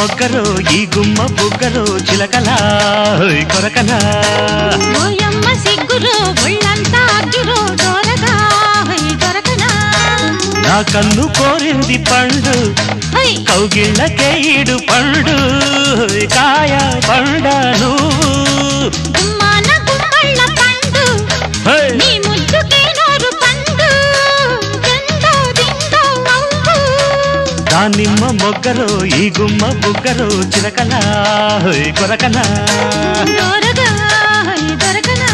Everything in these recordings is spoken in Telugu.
మొగ్గరో ఈ గుమ్మ బుగ్గరో చిలకలా హోయ్ కొరకలా ఓయమ్మ సిగ్గురు ఒళ్ళంతా అగ్గిరో డోరగా హై దొరకనా నా కన్ను కోరింది పండు హై కౌగిళ్ళకే ఈడు పండు హోయ్ కాయ పండ నువ్వు గుమ్మాన గుమ్మళ్ళ పండు హోయ్ నీ ముద్దుకే నోరు పండు దిందో దిందో అవ్వు దానిమ్మ మొగ్గరో ఈ గుమ్మ బుగ్గరో చిలకలా హోయ్ కొరకలా డోరగా హై దొరకనా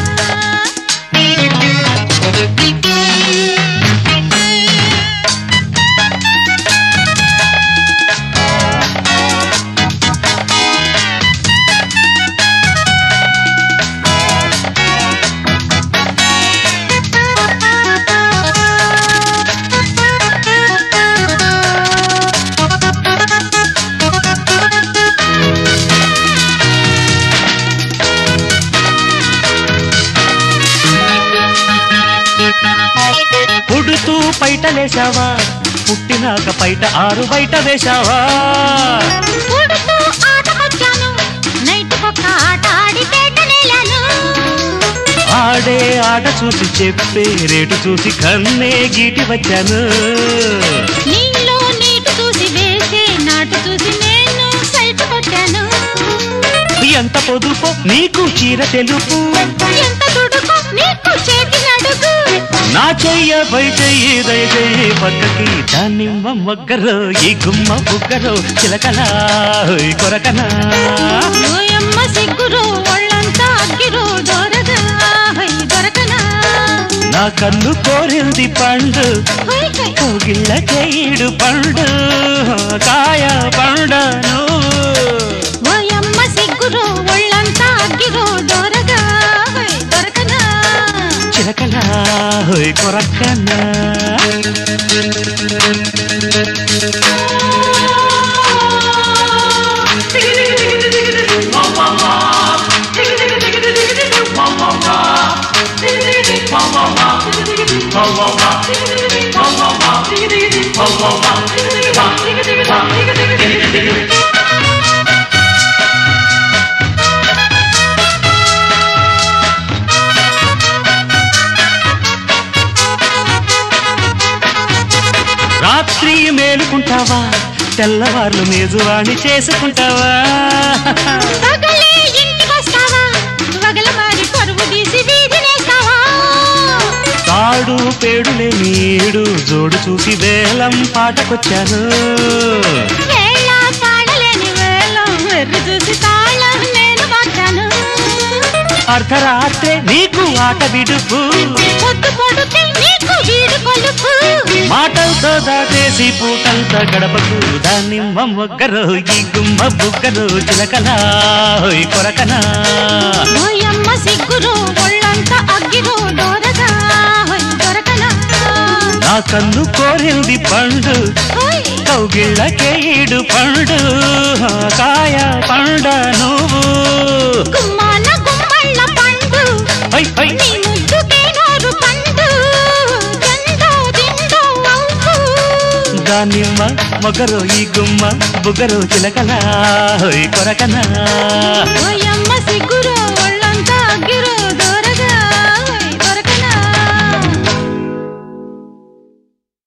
పుడుతూ పైటలేశావా పుట్టినాక పైట ఆరు బయట వేశావా పుడుతూ ఆటకొచ్చాను నైట్ ఒక్క ఆట ఆడి పేట నేలాను ఆడే ఆట చూసి చెప్పే రేటు చూసి కన్నే గీటి వచ్చాను నీళ్ళు నీటి చూసి వేసే నాటు చూసి నేను సైట్ కొట్టాను ఎంత పొదుపు నీకు చీర తెలుపు ఎంత తుడుకు నీకు చేతి నడుగు నా చెయ్య పై చెయ్యి దయచేయి పక్కకి దానిమ్మ మొగ్గరో ఈ గుమ్మ బుగ్గరో చిలకలా హోయ్ కొరకనా ఓయమ్మ సిగ్గురు ఒళ్ళంతా అగ్గిరు దొరగా హై దొరకనా నా కన్ను కోరింది పండు హై హై కోగిళ్ళ చేయుడు పండు కాయ పండ నువ్వు ఓయమ్మ సిగ్గురు ఒళ్ళంతా అగ్గిరు దొరగా హై దొరకనా చిలకలా హోయ్ కొరకనా రాత్రి మేలుకుంటావా తెల్లవార్లు మేజువాణి చేసుకుంటావా పగలే ఇంటికొస్తావా వగల మారి పరువు తీసి వీధినేస్తావా తాడు పేడులే నీడు జోడు చూసి వేలం పాటకొచ్చాను వేళ తాళలేని వేళం వెర్రి చూసి తాళం నేను పట్టాను అర్ధరాత్రే నీకు ఆట విడుపు పొద్దు పొడుతే నీకు వీడు కొలుపు మాటలతో దాటేసి పూటంతా గడపకు దానిమ్మ మొగ్గరు ఈ గుమ్మ బుగ్గరు చిలకలా హోయ్ కొరకనా ఓయమ్మ సిగ్గురు ఒళ్ళంతా అగ్గిరు దొరగా హొయ్ దొరకనా నా కన్ను కోరింది పండు హొయ్ కౌగిళ్ళకే ఈడు పండు కాయ పండ నువ్వు గుమ్మాన గుమ్మళ్ళ పండు హై హై నీ ముద్దుకే నోరు పండు దిందో దిందో అవ్వు దానిమ్మ మొగరు ఈ గుమ్మ బుగ్గరు చిలకలా హోయ్ కొరకనా ఓయ్